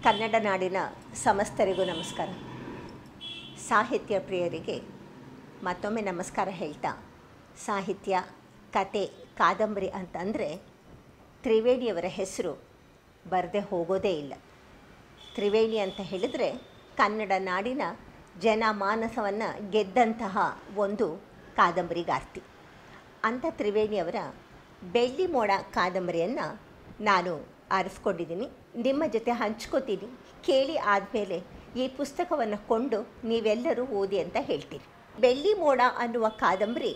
ಕನ್ನಡ ನಾಡಿನ ಸಮಸ್ತರಿಗೂ ನಮಸ್ಕಾರ ಸಾಹಿತ್ಯ ಪ್ರಿಯರಿಗೆ ಮತ್ತೊಮ್ಮೆ ನಮಸ್ಕಾರ ಹೇಳ್ತಾ ಸಾಹಿತ್ಯ ಕತೆ ಕಾದಂಬರಿ ಅಂತಂದರೆ ತ್ರಿವೇಣಿಯವರ ಹೆಸರು ಬರದೆ ಹೋಗೋದೇ ಇಲ್ಲ ತ್ರಿವೇಣಿ ಅಂತ ಹೇಳಿದರೆ ಕನ್ನಡ ನಾಡಿನ ಜನಮಾನಸವನ್ನು ಗೆದ್ದಂತಹ ಒಂದು ಕಾದಂಬರಿಗಾರ್ತಿ ಅಂಥ ತ್ರಿವೇಣಿಯವರ ಬೆಳ್ಳಿ ಮೋಡ ಕಾದಂಬರಿಯನ್ನು ನಾನು ಆರಿಸ್ಕೊಂಡಿದ್ದೀನಿ ನಿಮ್ಮ ಜೊತೆ ಹಂಚ್ಕೋತೀನಿ ಕೇಳಿ ಆದಮೇಲೆ ಈ ಪುಸ್ತಕವನ್ನು ಕೊಂಡು ನೀವೆಲ್ಲರೂ ಓದಿ ಅಂತ ಹೇಳ್ತೀನಿ ಬೆಳ್ಳಿ ಮೋಡ ಅನ್ನುವ ಕಾದಂಬರಿ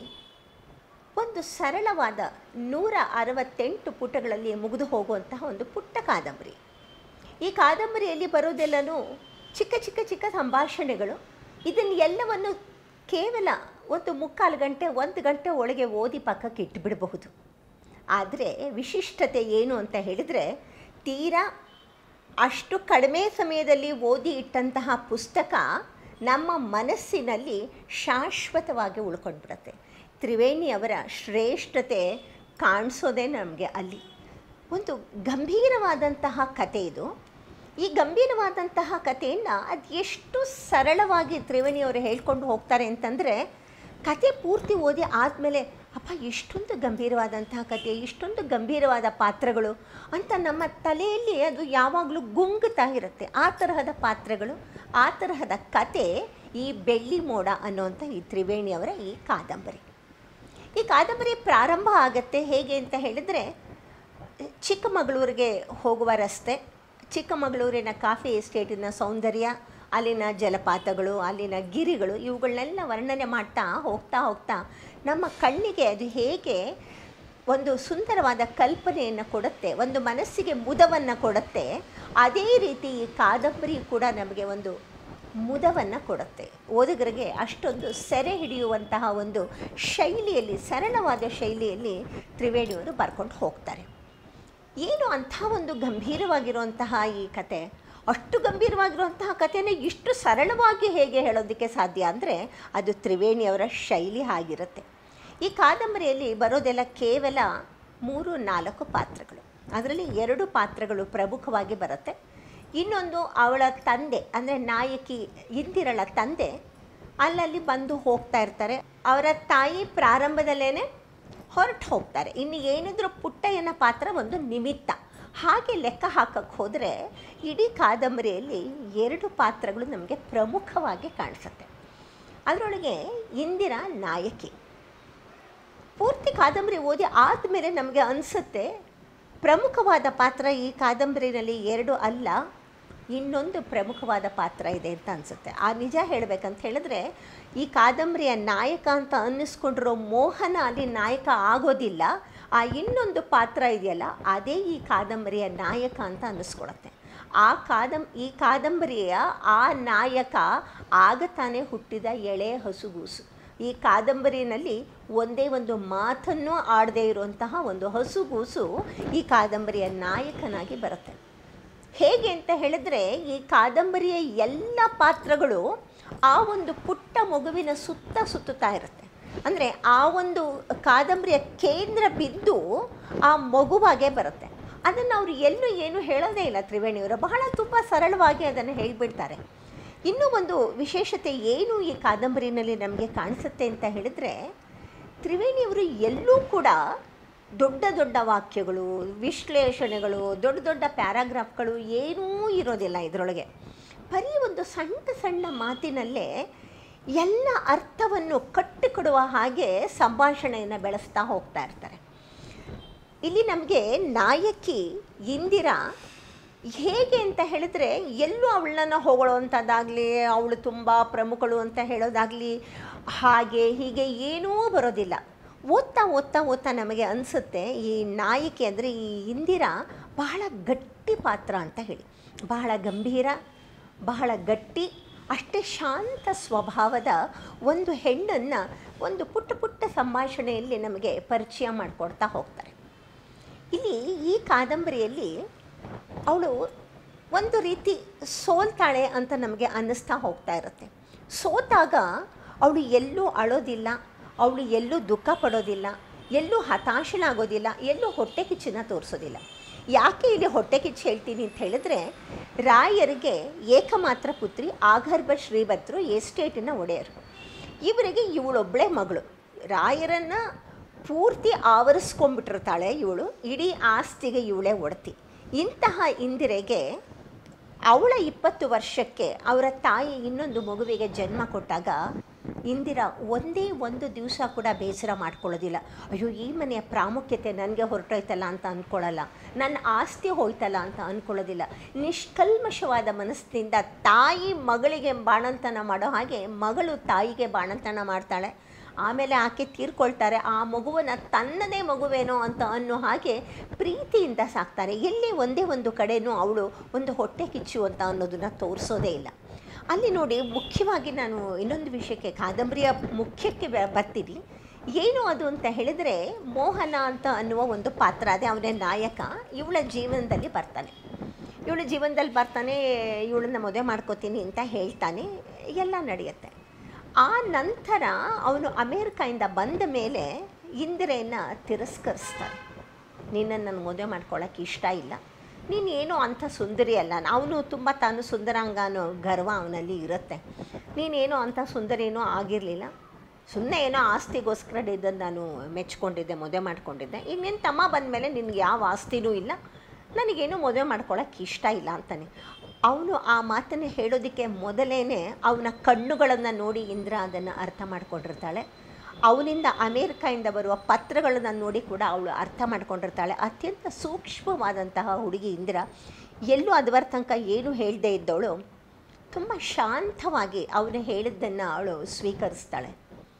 ಒಂದು ಸರಳವಾದ ನೂರ ಅರವತ್ತೆಂಟು ಪುಟಗಳಲ್ಲಿ ಮುಗಿದು ಹೋಗುವಂತಹ ಒಂದು ಪುಟ್ಟ ಕಾದಂಬರಿ ಈ ಕಾದಂಬರಿಯಲ್ಲಿ ಬರೋದೆಲ್ಲನೂ ಚಿಕ್ಕ ಚಿಕ್ಕ ಚಿಕ್ಕ ಸಂಭಾಷಣೆಗಳು ಇದನ್ನು ಎಲ್ಲವನ್ನು ಕೇವಲ ಒಂದು ಮುಕ್ಕಾಲು ಗಂಟೆ ಒಂದು ಗಂಟೆ ಒಳಗೆ ಓದಿ ಪಕ್ಕಕ್ಕೆ ಇಟ್ಟುಬಿಡಬಹುದು ಆದರೆ ವಿಶಿಷ್ಟತೆ ಏನು ಅಂತ ಹೇಳಿದರೆ ತೀರಾ ಅಷ್ಟು ಕಡಿಮೆ ಸಮಯದಲ್ಲಿ ಓದಿ ಇಟ್ಟಂತಹ ಪುಸ್ತಕ ನಮ್ಮ ಮನಸ್ಸಿನಲ್ಲಿ ಶಾಶ್ವತವಾಗಿ ಉಳ್ಕೊಂಡ್ಬಿಡುತ್ತೆ ತ್ರಿವೇಣಿ ಅವರ ಶ್ರೇಷ್ಠತೆ ಕಾಣಿಸೋದೇ ನಮಗೆ ಅಲ್ಲಿ ಒಂದು ಗಂಭೀರವಾದಂತಹ ಕತೆ ಇದು ಈ ಗಂಭೀರವಾದಂತಹ ಕಥೆಯನ್ನು ಅದು ಎಷ್ಟು ಸರಳವಾಗಿ ತ್ರಿವೇಣಿಯವರು ಹೇಳ್ಕೊಂಡು ಹೋಗ್ತಾರೆ ಅಂತಂದರೆ ಕತೆ ಪೂರ್ತಿ ಓದಿ ಆದಮೇಲೆ ಅಪ್ಪ ಇಷ್ಟೊಂದು ಗಂಭೀರವಾದಂತಹ ಕತೆ ಇಷ್ಟೊಂದು ಗಂಭೀರವಾದ ಪಾತ್ರಗಳು ಅಂತ ನಮ್ಮ ತಲೆಯಲ್ಲಿ ಅದು ಯಾವಾಗಲೂ ಗುಂಗುತ್ತಾ ಇರುತ್ತೆ ಆ ತರಹದ ಪಾತ್ರಗಳು ಆ ತರಹದ ಕತೆ ಈ ಬೆಳ್ಳಿ ಮೋಡ ಅನ್ನುವಂಥ ಈ ತ್ರಿವೇಣಿಯವರ ಈ ಕಾದಂಬರಿ ಈ ಕಾದಂಬರಿ ಪ್ರಾರಂಭ ಆಗತ್ತೆ ಹೇಗೆ ಅಂತ ಹೇಳಿದರೆ ಚಿಕ್ಕಮಗಳೂರಿಗೆ ಹೋಗುವ ರಸ್ತೆ ಚಿಕ್ಕಮಗಳೂರಿನ ಕಾಫಿ ಎಸ್ಟೇಟಿನ ಸೌಂದರ್ಯ ಅಲ್ಲಿನ ಜಲಪಾತಗಳು ಅಲ್ಲಿನ ಗಿರಿಗಳು ಇವುಗಳನ್ನೆಲ್ಲ ವರ್ಣನೆ ಮಾಡ್ತಾ ಹೋಗ್ತಾ ಹೋಗ್ತಾ ನಮ್ಮ ಕಣ್ಣಿಗೆ ಅದು ಹೇಗೆ ಒಂದು ಸುಂದರವಾದ ಕಲ್ಪನೆಯನ್ನು ಕೊಡುತ್ತೆ ಒಂದು ಮನಸ್ಸಿಗೆ ಮುದವನ್ನು ಕೊಡುತ್ತೆ ಅದೇ ರೀತಿ ಈ ಕಾದಂಬರಿ ಕೂಡ ನಮಗೆ ಒಂದು ಮುದವನ್ನು ಕೊಡುತ್ತೆ ಓದುಗರಿಗೆ ಅಷ್ಟೊಂದು ಸೆರೆ ಹಿಡಿಯುವಂತಹ ಒಂದು ಶೈಲಿಯಲ್ಲಿ ಸರಳವಾದ ಶೈಲಿಯಲ್ಲಿ ತ್ರಿವೇಣಿಯವರು ಬರ್ಕೊಂಡು ಹೋಗ್ತಾರೆ ಏನು ಅಂಥ ಒಂದು ಗಂಭೀರವಾಗಿರುವಂತಹ ಈ ಕತೆ ಅಷ್ಟು ಗಂಭೀರವಾಗಿರುವಂತಹ ಕಥೆನ ಇಷ್ಟು ಸರಳವಾಗಿ ಹೇಗೆ ಹೇಳೋದಕ್ಕೆ ಸಾಧ್ಯ ಅಂದರೆ ಅದು ತ್ರಿವೇಣಿಯವರ ಶೈಲಿ ಆಗಿರುತ್ತೆ ಈ ಕಾದಂಬರಿಯಲ್ಲಿ ಬರೋದೆಲ್ಲ ಕೇವಲ ಮೂರು ನಾಲ್ಕು ಪಾತ್ರಗಳು ಅದರಲ್ಲಿ ಎರಡು ಪಾತ್ರಗಳು ಪ್ರಮುಖವಾಗಿ ಬರುತ್ತೆ ಇನ್ನೊಂದು ಅವಳ ತಂದೆ ಅಂದರೆ ನಾಯಕಿ ಇಂದಿರಳ ತಂದೆ ಅಲ್ಲಲ್ಲಿ ಬಂದು ಹೋಗ್ತಾ ಇರ್ತಾರೆ ಅವರ ತಾಯಿ ಪ್ರಾರಂಭದಲ್ಲೇ ಹೊರಟು ಹೋಗ್ತಾರೆ ಇನ್ನು ಏನಿದ್ರು ಪುಟ್ಟಯ್ಯನ ಪಾತ್ರ ಒಂದು ನಿಮಿತ್ತ ಹಾಗೆ ಲೆಕ್ಕ ಹಾಕಕ್ಕೆ ಹೋದರೆ ಇಡೀ ಕಾದಂಬರಿಯಲ್ಲಿ ಎರಡು ಪಾತ್ರಗಳು ನಮಗೆ ಪ್ರಮುಖವಾಗಿ ಕಾಣಿಸುತ್ತೆ ಅದರೊಳಗೆ ಇಂದಿರಾ ನಾಯಕಿ ಪೂರ್ತಿ ಕಾದಂಬರಿ ಓದಿ ಆದಮೇಲೆ ನಮಗೆ ಅನಿಸುತ್ತೆ ಪ್ರಮುಖವಾದ ಪಾತ್ರ ಈ ಕಾದಂಬರಿನಲ್ಲಿ ಎರಡು ಅಲ್ಲ ಇನ್ನೊಂದು ಪ್ರಮುಖವಾದ ಪಾತ್ರ ಇದೆ ಅಂತ ಅನಿಸುತ್ತೆ ಆ ನಿಜ ಹೇಳಬೇಕಂತ ಹೇಳಿದ್ರೆ ಈ ಕಾದಂಬರಿಯ ನಾಯಕ ಅಂತ ಅನ್ನಿಸ್ಕೊಂಡಿರೋ ಮೋಹನ ಅಲ್ಲಿ ನಾಯಕ ಆಗೋದಿಲ್ಲ ಆ ಇನ್ನೊಂದು ಪಾತ್ರ ಇದೆಯಲ್ಲ ಅದೇ ಈ ಕಾದಂಬರಿಯ ನಾಯಕ ಅಂತ ಅನ್ನಿಸ್ಕೊಳತ್ತೆ ಆ ಕಾದಂ ಈ ಕಾದಂಬರಿಯ ಆ ನಾಯಕ ಆಗ ತಾನೇ ಹುಟ್ಟಿದ ಎಳೆ ಹಸುಗೂಸು ಈ ಕಾದಂಬರಿನಲ್ಲಿ ಒಂದೇ ಒಂದು ಮಾತನ್ನು ಆಡದೇ ಇರುವಂತಹ ಒಂದು ಹಸುಗೂಸು ಈ ಕಾದಂಬರಿಯ ನಾಯಕನಾಗಿ ಬರುತ್ತೆ ಹೇಗೆ ಅಂತ ಹೇಳಿದ್ರೆ ಈ ಕಾದಂಬರಿಯ ಎಲ್ಲ ಪಾತ್ರಗಳು ಆ ಒಂದು ಪುಟ್ಟ ಮಗುವಿನ ಸುತ್ತ ಸುತ್ತುತ್ತಾ ಇರುತ್ತೆ ಅಂದರೆ ಆ ಒಂದು ಕಾದಂಬರಿಯ ಕೇಂದ್ರ ಬಿದ್ದು ಆ ಮಗುವಾಗೇ ಬರುತ್ತೆ ಅದನ್ನು ಅವರು ಎಲ್ಲೂ ಏನು ಹೇಳೋದೇ ಇಲ್ಲ ತ್ರಿವೇಣಿಯವರು ಬಹಳ ತುಂಬ ಸರಳವಾಗಿ ಅದನ್ನು ಹೇಳಿಬಿಡ್ತಾರೆ ಇನ್ನೂ ಒಂದು ವಿಶೇಷತೆ ಏನು ಈ ಕಾದಂಬರಿನಲ್ಲಿ ನಮಗೆ ಕಾಣಿಸುತ್ತೆ ಅಂತ ಹೇಳಿದರೆ ತ್ರಿವೇಣಿಯವರು ಎಲ್ಲೂ ಕೂಡ ದೊಡ್ಡ ದೊಡ್ಡ ವಾಕ್ಯಗಳು ವಿಶ್ಲೇಷಣೆಗಳು ದೊಡ್ಡ ದೊಡ್ಡ ಪ್ಯಾರಾಗ್ರಾಫ್ಗಳು ಏನೂ ಇರೋದಿಲ್ಲ ಇದರೊಳಗೆ ಬರೀ ಒಂದು ಸಣ್ಣ ಸಣ್ಣ ಮಾತಿನಲ್ಲೇ ಎಲ್ಲ ಅರ್ಥವನ್ನು ಕಟ್ಟಿಕೊಡುವ ಹಾಗೆ ಸಂಭಾಷಣೆಯನ್ನು ಬೆಳೆಸ್ತಾ ಹೋಗ್ತಾ ಇರ್ತಾರೆ ಇಲ್ಲಿ ನಮಗೆ ನಾಯಕಿ ಇಂದಿರಾ ಹೇಗೆ ಅಂತ ಹೇಳಿದ್ರೆ ಎಲ್ಲೂ ಅವಳನ್ನ ಹೊಗಳುವಂಥದ್ದಾಗಲಿ ಅವಳು ತುಂಬ ಪ್ರಮುಖಳು ಅಂತ ಹೇಳೋದಾಗಲಿ ಹಾಗೆ ಹೀಗೆ ಏನೂ ಬರೋದಿಲ್ಲ ಓದ್ತಾ ಓದ್ತಾ ಓದ್ತಾ ನಮಗೆ ಅನಿಸುತ್ತೆ ಈ ನಾಯಕಿ ಅಂದರೆ ಈ ಇಂದಿರಾ ಬಹಳ ಗಟ್ಟಿ ಪಾತ್ರ ಅಂತ ಹೇಳಿ ಬಹಳ ಗಂಭೀರ ಬಹಳ ಗಟ್ಟಿ ಅಷ್ಟೇ ಶಾಂತ ಸ್ವಭಾವದ ಒಂದು ಹೆಣ್ಣನ್ನು ಒಂದು ಪುಟ್ಟ ಪುಟ್ಟ ಸಂಭಾಷಣೆಯಲ್ಲಿ ನಮಗೆ ಪರಿಚಯ ಮಾಡಿಕೊಡ್ತಾ ಹೋಗ್ತಾರೆ ಇಲ್ಲಿ ಈ ಕಾದಂಬರಿಯಲ್ಲಿ ಅವಳು ಒಂದು ರೀತಿ ಸೋಲ್ತಾಳೆ ಅಂತ ನಮಗೆ ಅನ್ನಿಸ್ತಾ ಹೋಗ್ತಾ ಇರುತ್ತೆ ಸೋತಾಗ ಅವಳು ಎಲ್ಲೂ ಅಳೋದಿಲ್ಲ ಅವಳು ಎಲ್ಲೂ ದುಃಖ ಪಡೋದಿಲ್ಲ ಎಲ್ಲೂ ಹತಾಶನಾಗೋದಿಲ್ಲ ಎಲ್ಲೂ ಹೊಟ್ಟೆ ಕಿಚ್ಚನ್ನ ತೋರಿಸೋದಿಲ್ಲ ಯಾಕೆ ಇಲ್ಲಿ ಹೊಟ್ಟೆ ಕಿಚ್ಚು ಹೇಳ್ತೀನಿ ಅಂತ ಹೇಳಿದ್ರೆ ರಾಯರಿಗೆ ಏಕಮಾತ್ರ ಪುತ್ರಿ ಆಗರ್ಭ ಶ್ರೀಭದ್ರು ಎಸ್ಟೇಟಿನ ಒಡೆಯರು ಇವರಿಗೆ ಇವಳೊಬ್ಬಳೇ ಮಗಳು ರಾಯರನ್ನು ಪೂರ್ತಿ ಆವರಿಸ್ಕೊಂಡ್ಬಿಟ್ಟಿರ್ತಾಳೆ ಇವಳು ಇಡೀ ಆಸ್ತಿಗೆ ಇವಳೇ ಒಡತಿ ಇಂತಹ ಇಂದಿರೆಗೆ ಅವಳ ಇಪ್ಪತ್ತು ವರ್ಷಕ್ಕೆ ಅವರ ತಾಯಿ ಇನ್ನೊಂದು ಮಗುವಿಗೆ ಜನ್ಮ ಕೊಟ್ಟಾಗ ಇಂದಿರಾ ಒಂದೇ ಒಂದು ದಿವಸ ಕೂಡ ಬೇಸರ ಮಾಡ್ಕೊಳ್ಳೋದಿಲ್ಲ ಅಯ್ಯೋ ಈ ಮನೆಯ ಪ್ರಾಮುಖ್ಯತೆ ನನಗೆ ಹೊರಟೋಯ್ತಲ್ಲ ಅಂತ ಅಂದ್ಕೊಳ್ಳಲ್ಲ ನನ್ನ ಆಸ್ತಿ ಹೋಯ್ತಲ್ಲ ಅಂತ ಅಂದ್ಕೊಳ್ಳೋದಿಲ್ಲ ನಿಷ್ಕಲ್ಮಶವಾದ ಮನಸ್ಸಿನಿಂದ ತಾಯಿ ಮಗಳಿಗೆ ಬಾಣಂತನ ಮಾಡೋ ಹಾಗೆ ಮಗಳು ತಾಯಿಗೆ ಬಾಣಂತನ ಮಾಡ್ತಾಳೆ ಆಮೇಲೆ ಆಕೆ ತೀರ್ಕೊಳ್ತಾರೆ ಆ ಮಗುವನ್ನು ತನ್ನದೇ ಮಗುವೇನೋ ಅಂತ ಅನ್ನೋ ಹಾಗೆ ಪ್ರೀತಿಯಿಂದ ಸಾಕ್ತಾರೆ ಎಲ್ಲಿ ಒಂದೇ ಒಂದು ಕಡೆನೂ ಅವಳು ಒಂದು ಹೊಟ್ಟೆ ಕಿಚ್ಚು ಅಂತ ಅನ್ನೋದನ್ನು ತೋರಿಸೋದೇ ಇಲ್ಲ ಅಲ್ಲಿ ನೋಡಿ ಮುಖ್ಯವಾಗಿ ನಾನು ಇನ್ನೊಂದು ವಿಷಯಕ್ಕೆ ಕಾದಂಬರಿಯ ಮುಖ್ಯಕ್ಕೆ ಬ- ಬರ್ತೀನಿ ಏನು ಅದು ಅಂತ ಹೇಳಿದರೆ ಮೋಹನ ಅಂತ ಅನ್ನುವ ಒಂದು ಪಾತ್ರ ಅದೇ ಅವನೇ ನಾಯಕ ಇವಳ ಜೀವನದಲ್ಲಿ ಬರ್ತಾನೆ ಇವಳ ಜೀವನದಲ್ಲಿ ಬರ್ತಾನೆ ಇವಳನ್ನ ಮದುವೆ ಮಾಡ್ಕೋತೀನಿ ಅಂತ ಹೇಳ್ತಾನೆ ಎಲ್ಲ ನಡೆಯುತ್ತೆ ಆ ನಂತರ ಅವನು ಅಮೇರಿಕಾಯಿಂದ ಬಂದ ಮೇಲೆ ಇಂದಿರೆಯನ್ನು ತಿರಸ್ಕರಿಸ್ತಾನೆ ನಿನ್ನನ್ನು ನನಗೆ ಮದುವೆ ಮಾಡ್ಕೊಳ್ಳೋಕ್ಕೆ ಇಷ್ಟ ಇಲ್ಲ ನೀನು ಏನೋ ಅಂಥ ಸುಂದರಿ ಅಲ್ಲ ಅವನು ತುಂಬ ತಾನು ಸುಂದರಾಂಗ ಅನ್ನೋ ಗರ್ವ ಅವನಲ್ಲಿ ಇರುತ್ತೆ ನೀನೇನೋ ಅಂಥ ಸುಂದರಿನೂ ಆಗಿರಲಿಲ್ಲ ಸುಮ್ಮನೆ ಏನೋ ಆಸ್ತಿಗೋಸ್ಕರ ಇದನ್ನು ನಾನು ಮೆಚ್ಕೊಂಡಿದ್ದೆ ಮದುವೆ ಮಾಡ್ಕೊಂಡಿದ್ದೆ ಈಗ ನಿನ್ನ ತಮ್ಮ ಬಂದಮೇಲೆ ನಿನಗೆ ಯಾವ ಆಸ್ತಿನೂ ಇಲ್ಲ ನನಗೇನು ಮದುವೆ ಮಾಡ್ಕೊಳ್ಳೋಕ್ಕೆ ಇಷ್ಟ ಇಲ್ಲ ಅಂತಾನೆ ಅವನು ಆ ಮಾತನ್ನು ಹೇಳೋದಕ್ಕೆ ಮೊದಲೇ ಅವನ ಕಣ್ಣುಗಳನ್ನು ನೋಡಿ ಇಂದ್ರ ಅದನ್ನು ಅರ್ಥ ಮಾಡ್ಕೊಂಡಿರ್ತಾಳೆ ಅವನಿಂದ ಅಮೇರಿಕಾಯಿಂದ ಬರುವ ಪತ್ರಗಳನ್ನು ನೋಡಿ ಕೂಡ ಅವಳು ಅರ್ಥ ಮಾಡ್ಕೊಂಡಿರ್ತಾಳೆ ಅತ್ಯಂತ ಸೂಕ್ಷ್ಮವಾದಂತಹ ಹುಡುಗಿ ಇಂದಿರ ಎಲ್ಲೂ ಅದುವರ ತನಕ ಏನು ಹೇಳದೇ ಇದ್ದವಳು ತುಂಬ ಶಾಂತವಾಗಿ ಅವನು ಹೇಳಿದ್ದನ್ನು ಅವಳು ಸ್ವೀಕರಿಸ್ತಾಳೆ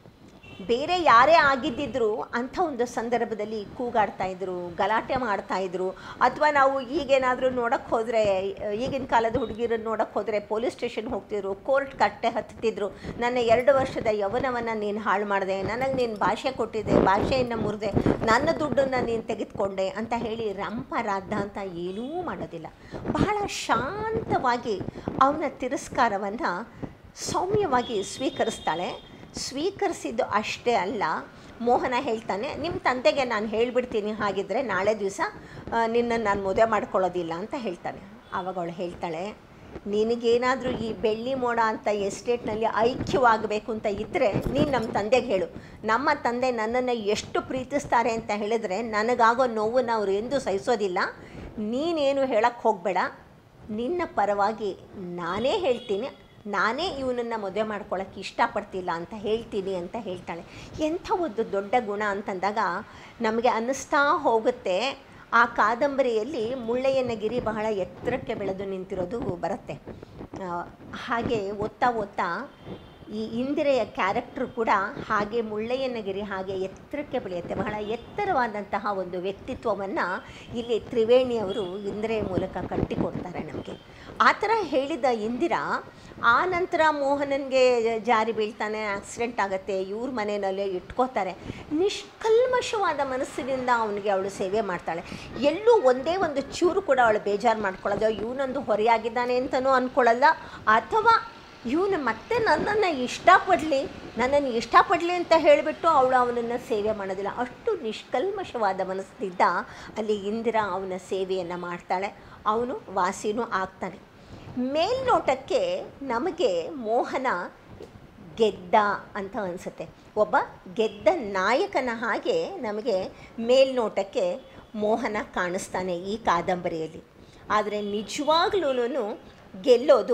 ಬೇರೆ ಯಾರೇ ಆಗಿದ್ದಿದ್ರು ಅಂಥ ಒಂದು ಸಂದರ್ಭದಲ್ಲಿ ಕೂಗಾಡ್ತಾ ಇದ್ರು ಗಲಾಟೆ ಮಾಡ್ತಾ ಇದ್ರು ಅಥವಾ ನಾವು ಈಗೇನಾದರೂ ನೋಡೋಕ್ಕೆ ಹೋದರೆ ಈಗಿನ ಕಾಲದ ಹುಡುಗಿರನ್ನು ನೋಡೋಕ್ಕೆ ಹೋದರೆ ಪೊಲೀಸ್ ಸ್ಟೇಷನ್ ಹೋಗ್ತಿದ್ರು ಕೋರ್ಟ್ ಕಟ್ಟೆ ಹತ್ತಿದ್ರು ನನ್ನ ಎರಡು ವರ್ಷದ ಯೌವನವನ್ನು ನೀನು ಹಾಳು ಮಾಡಿದೆ ನನಗೆ ನೀನು ಭಾಷೆ ಕೊಟ್ಟಿದ್ದೆ ಭಾಷೆಯನ್ನು ಮುರಿದೆ ನನ್ನ ದುಡ್ಡನ್ನು ನೀನು ತೆಗೆದುಕೊಂಡೆ ಅಂತ ಹೇಳಿ ರಂಪ ರಾದ್ದ ಅಂತ ಏನೂ ಮಾಡೋದಿಲ್ಲ ಬಹಳ ಶಾಂತವಾಗಿ ಅವನ ತಿರಸ್ಕಾರವನ್ನು ಸೌಮ್ಯವಾಗಿ ಸ್ವೀಕರಿಸ್ತಾಳೆ ಸ್ವೀಕರಿಸಿದ್ದು ಅಷ್ಟೇ ಅಲ್ಲ ಮೋಹನ ಹೇಳ್ತಾನೆ ನಿಮ್ಮ ತಂದೆಗೆ ನಾನು ಹೇಳಿಬಿಡ್ತೀನಿ ಹಾಗಿದ್ರೆ ನಾಳೆ ದಿವಸ ನಿನ್ನನ್ನು ನಾನು ಮದುವೆ ಮಾಡ್ಕೊಳ್ಳೋದಿಲ್ಲ ಅಂತ ಹೇಳ್ತಾನೆ ಆವಾಗ ಅವಳು ಹೇಳ್ತಾಳೆ ನಿನಗೇನಾದರೂ ಈ ಬೆಳ್ಳಿ ಮೋಡ ಅಂತ ಎಸ್ಟೇಟ್ನಲ್ಲಿ ಐಕ್ಯವಾಗಬೇಕು ಅಂತ ಇದ್ದರೆ ನೀನು ನಮ್ಮ ತಂದೆಗೆ ಹೇಳು ನಮ್ಮ ತಂದೆ ನನ್ನನ್ನು ಎಷ್ಟು ಪ್ರೀತಿಸ್ತಾರೆ ಅಂತ ಹೇಳಿದ್ರೆ ನನಗಾಗೋ ನೋವನ್ನು ಅವರು ಎಂದೂ ಸಹಿಸೋದಿಲ್ಲ ನೀನೇನು ಹೇಳಕ್ಕೆ ಹೋಗಬೇಡ ನಿನ್ನ ಪರವಾಗಿ ನಾನೇ ಹೇಳ್ತೀನಿ ನಾನೇ ಇವನನ್ನು ಮದುವೆ ಮಾಡ್ಕೊಳ್ಳೋಕ್ಕೆ ಇಷ್ಟಪಡ್ತಿಲ್ಲ ಅಂತ ಹೇಳ್ತೀನಿ ಅಂತ ಹೇಳ್ತಾಳೆ ಎಂಥ ಒಂದು ದೊಡ್ಡ ಗುಣ ಅಂತಂದಾಗ ನಮಗೆ ಅನ್ನಿಸ್ತಾ ಹೋಗುತ್ತೆ ಆ ಕಾದಂಬರಿಯಲ್ಲಿ ಮುಳ್ಳೆಯನಗಿರಿ ಬಹಳ ಎತ್ತರಕ್ಕೆ ಬೆಳೆದು ನಿಂತಿರೋದು ಬರುತ್ತೆ ಆ, ಹಾಗೆ ಓದ್ತಾ ಓದ್ತಾ ಈ ಇಂದಿರೆಯ ಕ್ಯಾರೆಕ್ಟರ್ ಕೂಡ ಹಾಗೆ ಮುಳ್ಳೆಯನಗಿರಿ ಹಾಗೆ ಎತ್ತರಕ್ಕೆ ಬೆಳೆಯುತ್ತೆ ಬಹಳ ಎತ್ತರವಾದಂತಹ ಒಂದು ವ್ಯಕ್ತಿತ್ವವನ್ನು ಇಲ್ಲಿ ತ್ರಿವೇಣಿಯವರು ಇಂದಿರೆಯ ಮೂಲಕ ಕಟ್ಟಿಕೊಡ್ತಾರೆ ನಮಗೆ ಆ ಥರ ಹೇಳಿದ ಇಂದಿರಾ ಆ ನಂತರ ಮೋಹನನ್ಗೆ ಜಾರಿ ಬೀಳ್ತಾನೆ ಆಕ್ಸಿಡೆಂಟ್ ಆಗುತ್ತೆ ಇವ್ರ ಮನೆಯಲ್ಲೇ ಇಟ್ಕೋತಾರೆ ನಿಷ್ಕಲ್ಮಶವಾದ ಮನಸ್ಸಿನಿಂದ ಅವನಿಗೆ ಅವಳು ಸೇವೆ ಮಾಡ್ತಾಳೆ ಎಲ್ಲೂ ಒಂದೇ ಒಂದು ಚೂರು ಕೂಡ ಅವಳು ಬೇಜಾರು ಮಾಡ್ಕೊಳ್ಳೋದು ಇವನೊಂದು ಹೊರೆಯಾಗಿದ್ದಾನೆ ಅಂತಲೂ ಅಂದ್ಕೊಳ್ಳಲ್ಲ ಅಥವಾ ಇವನು ಮತ್ತೆ ನನ್ನನ್ನು ಇಷ್ಟಪಡಲಿ ನನ್ನನ್ನು ಇಷ್ಟಪಡಲಿ ಅಂತ ಹೇಳಿಬಿಟ್ಟು ಅವಳು ಅವನನ್ನು ಸೇವೆ ಮಾಡೋದಿಲ್ಲ ಅಷ್ಟು ನಿಷ್ಕಲ್ಮಶವಾದ ಮನಸ್ಸಿನಿಂದ ಅಲ್ಲಿ ಇಂದಿರಾ ಅವನ ಸೇವೆಯನ್ನು ಮಾಡ್ತಾಳೆ ಅವನು ವಾಸಿನೂ ಆಗ್ತಾನೆ ಮೇಲ್ನೋಟಕ್ಕೆ ನಮಗೆ ಮೋಹನ ಗೆದ್ದ ಅಂತ ಅನಿಸುತ್ತೆ ಒಬ್ಬ ಗೆದ್ದ ನಾಯಕನ ಹಾಗೆ ನಮಗೆ ಮೇಲ್ನೋಟಕ್ಕೆ ಮೋಹನ ಕಾಣಿಸ್ತಾನೆ ಈ ಕಾದಂಬರಿಯಲ್ಲಿ ಆದರೆ ನಿಜವಾಗ್ಲೂ ಗೆಲ್ಲೋದು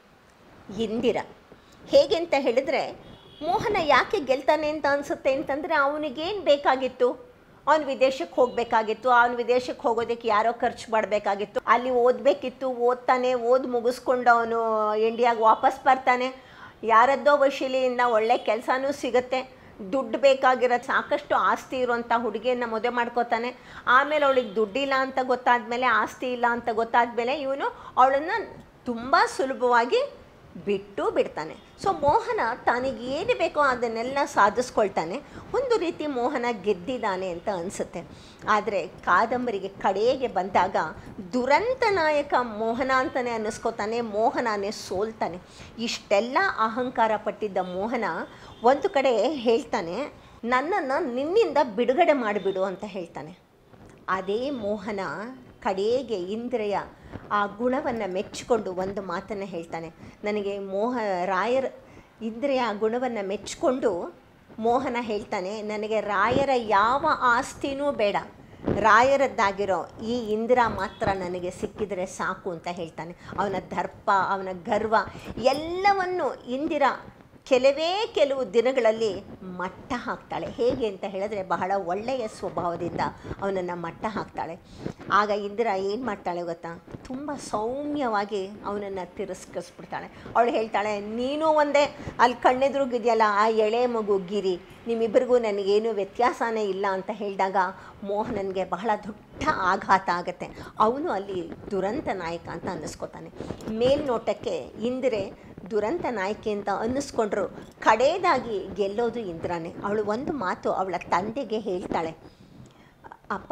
ಇಂದಿರ ಹೇಗೆ ಅಂತ ಹೇಳಿದ್ರೆ ಮೋಹನ ಯಾಕೆ ಗೆಲ್ತಾನೆ ಅಂತ ಅನಿಸುತ್ತೆ ಅಂತಂದರೆ ಅವನಿಗೇನು ಬೇಕಾಗಿತ್ತು ಅವನು ವಿದೇಶಕ್ಕೆ ಹೋಗಬೇಕಾಗಿತ್ತು ಅವನು ವಿದೇಶಕ್ಕೆ ಹೋಗೋದಕ್ಕೆ ಯಾರೋ ಖರ್ಚು ಮಾಡಬೇಕಾಗಿತ್ತು ಅಲ್ಲಿ ಓದಬೇಕಿತ್ತು ಓದ್ತಾನೆ ಓದಿ ಮುಗಿಸ್ಕೊಂಡು ಅವನು ಇಂಡಿಯಾಗೆ ವಾಪಸ್ ಬರ್ತಾನೆ ಯಾರದ್ದೋ ವಶೀಲಿಯಿಂದ ಒಳ್ಳೆ ಕೆಲಸನೂ ಸಿಗುತ್ತೆ ದುಡ್ಡು ಬೇಕಾಗಿರೋ ಸಾಕಷ್ಟು ಆಸ್ತಿ ಇರುವಂಥ ಹುಡುಗಿಯನ್ನು ಮದುವೆ ಮಾಡ್ಕೋತಾನೆ ಆಮೇಲೆ ಅವಳಿಗೆ ದುಡ್ಡಿಲ್ಲ ಅಂತ ಗೊತ್ತಾದ್ಮೇಲೆ ಆಸ್ತಿ ಇಲ್ಲ ಅಂತ ಗೊತ್ತಾದ್ಮೇಲೆ ಇವನು ಅವಳನ್ನು ತುಂಬ ಸುಲಭವಾಗಿ ಬಿಟ್ಟು ಬಿಡ್ತಾನೆ ಸೊ ಮೋಹನ ತನಗೆ ಏನು ಬೇಕೋ ಅದನ್ನೆಲ್ಲ ಸಾಧಿಸ್ಕೊಳ್ತಾನೆ ಒಂದು ರೀತಿ ಮೋಹನ ಗೆದ್ದಿದ್ದಾನೆ ಅಂತ ಅನಿಸುತ್ತೆ ಆದರೆ ಕಾದಂಬರಿಗೆ ಕಡೆಗೆ ಬಂದಾಗ ದುರಂತ ನಾಯಕ ಮೋಹನ ಅಂತಲೇ ಅನ್ನಿಸ್ಕೋತಾನೆ ಮೋಹನನೇ ಸೋಲ್ತಾನೆ ಇಷ್ಟೆಲ್ಲ ಅಹಂಕಾರ ಪಟ್ಟಿದ್ದ ಮೋಹನ ಒಂದು ಕಡೆ ಹೇಳ್ತಾನೆ ನನ್ನನ್ನು ನಿನ್ನಿಂದ ಬಿಡುಗಡೆ ಮಾಡಿಬಿಡು ಅಂತ ಹೇಳ್ತಾನೆ ಅದೇ ಮೋಹನ ಕಡೆಗೆ ಇಂದ್ರಿಯ ಆ ಗುಣವನ್ನು ಮೆಚ್ಚಿಕೊಂಡು ಒಂದು ಮಾತನ್ನು ಹೇಳ್ತಾನೆ ನನಗೆ ಮೋಹ ರಾಯರ ಇಂದ್ರಿಯ ಆ ಗುಣವನ್ನು ಮೆಚ್ಚಿಕೊಂಡು ಮೋಹನ ಹೇಳ್ತಾನೆ ನನಗೆ ರಾಯರ ಯಾವ ಆಸ್ತಿನೂ ಬೇಡ ರಾಯರದ್ದಾಗಿರೋ ಈ ಇಂದಿರ ಮಾತ್ರ ನನಗೆ ಸಿಕ್ಕಿದರೆ ಸಾಕು ಅಂತ ಹೇಳ್ತಾನೆ ಅವನ ದರ್ಪ ಅವನ ಗರ್ವ ಎಲ್ಲವನ್ನು ಇಂದಿರ ಕೆಲವೇ ಕೆಲವು ದಿನಗಳಲ್ಲಿ ಮಟ್ಟ ಹಾಕ್ತಾಳೆ ಹೇಗೆ ಅಂತ ಹೇಳಿದ್ರೆ ಬಹಳ ಒಳ್ಳೆಯ ಸ್ವಭಾವದಿಂದ ಅವನನ್ನು ಮಟ್ಟ ಹಾಕ್ತಾಳೆ ಆಗ ಇಂದಿರ ಏನು ಮಾಡ್ತಾಳೆ ಗೊತ್ತಾ ತುಂಬ ಸೌಮ್ಯವಾಗಿ ಅವನನ್ನು ತಿರಸ್ಕರಿಸ್ಬಿಡ್ತಾಳೆ ಅವಳು ಹೇಳ್ತಾಳೆ ನೀನು ಒಂದೇ ಅಲ್ಲಿ ಕಣ್ಣೆದುರುಗಿದೆಯಲ್ಲ ಆ ಎಳೆ ಮಗು ಗಿರಿ ನಿಮ್ಮಿಬ್ಬರಿಗೂ ನನಗೇನು ವ್ಯತ್ಯಾಸನೇ ಇಲ್ಲ ಅಂತ ಹೇಳಿದಾಗ ಮೋಹನನಿಗೆ ಬಹಳ ದೊಡ್ಡ ಆಘಾತ ಆಗುತ್ತೆ ಅವನು ಅಲ್ಲಿ ದುರಂತ ನಾಯಕ ಅಂತ ಅನ್ನಿಸ್ಕೊತಾನೆ ಮೇಲ್ನೋಟಕ್ಕೆ ಇಂದಿರೆ ದುರಂತ ನಾಯಕಿ ಅಂತ ಅನ್ನಿಸ್ಕೊಂಡ್ರು ಕಡೇದಾಗಿ ಗೆಲ್ಲೋದು ಇಂದ್ರಾನೇ ಅವಳು ಒಂದು ಮಾತು ಅವಳ ತಂದೆಗೆ ಹೇಳ್ತಾಳೆ ಅಪ್ಪ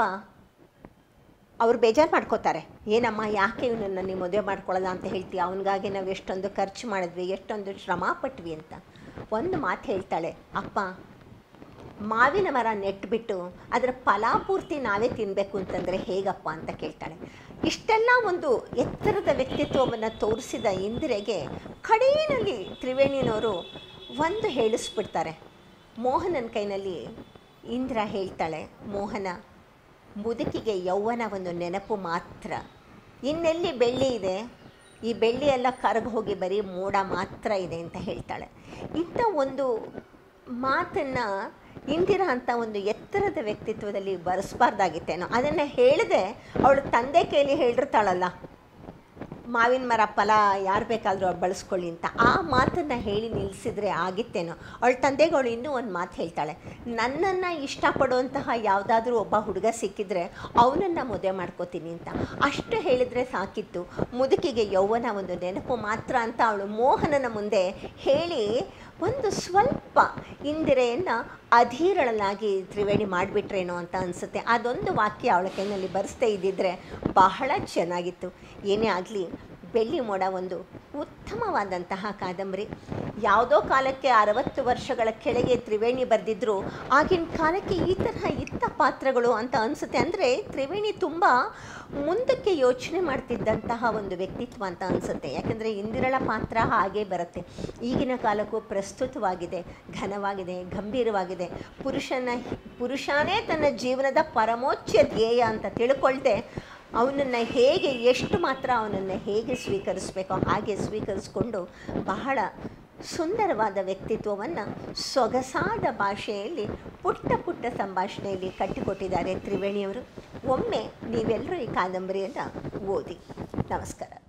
ಅವ್ರು ಬೇಜಾರು ಮಾಡ್ಕೋತಾರೆ ಏನಮ್ಮ ಯಾಕೆ ಇವನನ್ನು ನೀವು ಮದುವೆ ಮಾಡ್ಕೊಳ್ಳೋಲ್ಲ ಅಂತ ಹೇಳ್ತೀವಿ ಅವನಿಗಾಗಿ ನಾವು ಎಷ್ಟೊಂದು ಖರ್ಚು ಮಾಡಿದ್ವಿ ಎಷ್ಟೊಂದು ಶ್ರಮ ಪಟ್ವಿ ಅಂತ ಒಂದು ಮಾತು ಹೇಳ್ತಾಳೆ ಅಪ್ಪ ಮಾವಿನ ಮರ ನೆಟ್ಬಿಟ್ಟು ಅದರ ಫಲಾಪೂರ್ತಿ ನಾವೇ ತಿನ್ನಬೇಕು ಅಂತಂದರೆ ಹೇಗಪ್ಪ ಅಂತ ಕೇಳ್ತಾಳೆ ಇಷ್ಟೆಲ್ಲ ಒಂದು ಎತ್ತರದ ವ್ಯಕ್ತಿತ್ವವನ್ನು ತೋರಿಸಿದ ಇಂದಿರೆಗೆ ಕಡೆಯಲ್ಲಿ ತ್ರಿವೇಣಿನವರು ಒಂದು ಹೇಳಿಸ್ಬಿಡ್ತಾರೆ ಮೋಹನನ ಕೈನಲ್ಲಿ ಇಂದ್ರ ಹೇಳ್ತಾಳೆ ಮೋಹನ ಮುದುಕಿಗೆ ಯೌವನ ಒಂದು ನೆನಪು ಮಾತ್ರ ಇನ್ನೆಲ್ಲಿ ಬೆಳ್ಳಿ ಇದೆ ಈ ಬೆಳ್ಳಿ ಎಲ್ಲ ಕರಗಿ ಹೋಗಿ ಬರೀ ಮೋಡ ಮಾತ್ರ ಇದೆ ಅಂತ ಹೇಳ್ತಾಳೆ ಇಂಥ ಒಂದು ಮಾತನ್ನು ಇಂದಿರಾ ಅಂತ ಒಂದು ಎತ್ತರದ ವ್ಯಕ್ತಿತ್ವದಲ್ಲಿ ಬರೆಸ್ಬಾರ್ದಾಗಿತ್ತೇನೋ ಅದನ್ನು ಹೇಳಿದೆ ಅವಳು ತಂದೆ ಕೈಲಿ ಹೇಳಿರ್ತಾಳಲ್ಲ ಮಾವಿನ ಮರ ಫಲ ಯಾರು ಬೇಕಾದರೂ ಬಳಸ್ಕೊಳ್ಳಿ ಅಂತ ಆ ಮಾತನ್ನು ಹೇಳಿ ನಿಲ್ಲಿಸಿದ್ರೆ ಆಗಿತ್ತೇನೋ ಅವಳ ತಂದೆಗೆ ಅವಳು ಇನ್ನೂ ಒಂದು ಮಾತು ಹೇಳ್ತಾಳೆ ನನ್ನನ್ನು ಇಷ್ಟಪಡುವಂತಹ ಯಾವುದಾದ್ರೂ ಒಬ್ಬ ಹುಡುಗ ಸಿಕ್ಕಿದ್ರೆ ಅವನನ್ನು ಮದುವೆ ಮಾಡ್ಕೋತೀನಿ ಅಂತ ಅಷ್ಟು ಹೇಳಿದರೆ ಸಾಕಿತ್ತು ಮುದುಕಿಗೆ ಯೌವನ ಒಂದು ನೆನಪು ಮಾತ್ರ ಅಂತ ಅವಳು ಮೋಹನನ ಮುಂದೆ ಹೇಳಿ ಒಂದು ಸ್ವಲ್ಪ ಇಂದಿರೆಯನ್ನು ಅಧೀರಳನಾಗಿ ತ್ರಿವೇಣಿ ಮಾಡಿಬಿಟ್ರೇನೋ ಅಂತ ಅನಿಸುತ್ತೆ ಅದೊಂದು ವಾಕ್ಯ ಅವಳ ಕೈನಲ್ಲಿ ಬರೆಸ್ದೇ ಇದ್ದಿದ್ರೆ ಬಹಳ ಚೆನ್ನಾಗಿತ್ತು ಏನೇ ಆಗಲಿ ಬೆಳ್ಳಿ ಮೋಡ ಒಂದು ಉತ್ತಮವಾದಂತಹ ಕಾದಂಬರಿ ಯಾವುದೋ ಕಾಲಕ್ಕೆ ಅರವತ್ತು ವರ್ಷಗಳ ಕೆಳಗೆ ತ್ರಿವೇಣಿ ಬರೆದಿದ್ರು ಆಗಿನ ಕಾಲಕ್ಕೆ ಈ ತರಹ ಇತ್ತ ಪಾತ್ರಗಳು ಅಂತ ಅನಿಸುತ್ತೆ ಅಂದರೆ ತ್ರಿವೇಣಿ ತುಂಬ ಮುಂದಕ್ಕೆ ಯೋಚನೆ ಮಾಡ್ತಿದ್ದಂತಹ ಒಂದು ವ್ಯಕ್ತಿತ್ವ ಅಂತ ಅನಿಸುತ್ತೆ ಯಾಕಂದರೆ ಇಂದಿರಳ ಪಾತ್ರ ಹಾಗೇ ಬರುತ್ತೆ ಈಗಿನ ಕಾಲಕ್ಕೂ ಪ್ರಸ್ತುತವಾಗಿದೆ ಘನವಾಗಿದೆ ಗಂಭೀರವಾಗಿದೆ ಪುರುಷನ ಪುರುಷನೇ ತನ್ನ ಜೀವನದ ಪರಮೋಚ್ಚ ಧ್ಯೇಯ ಅಂತ ತಿಳ್ಕೊಳ್ದೆ ಅವನನ್ನು ಹೇಗೆ ಎಷ್ಟು ಮಾತ್ರ ಅವನನ್ನು ಹೇಗೆ ಸ್ವೀಕರಿಸಬೇಕೋ ಹಾಗೆ ಸ್ವೀಕರಿಸ್ಕೊಂಡು ಬಹಳ ಸುಂದರವಾದ ವ್ಯಕ್ತಿತ್ವವನ್ನು ಸೊಗಸಾದ ಭಾಷೆಯಲ್ಲಿ ಪುಟ್ಟ ಪುಟ್ಟ ಸಂಭಾಷಣೆಯಲ್ಲಿ ಕಟ್ಟಿಕೊಟ್ಟಿದ್ದಾರೆ ತ್ರಿವೇಣಿಯವರು ಒಮ್ಮೆ ನೀವೆಲ್ಲರೂ ಈ ಕಾದಂಬರಿಯನ್ನು ಓದಿ ನಮಸ್ಕಾರ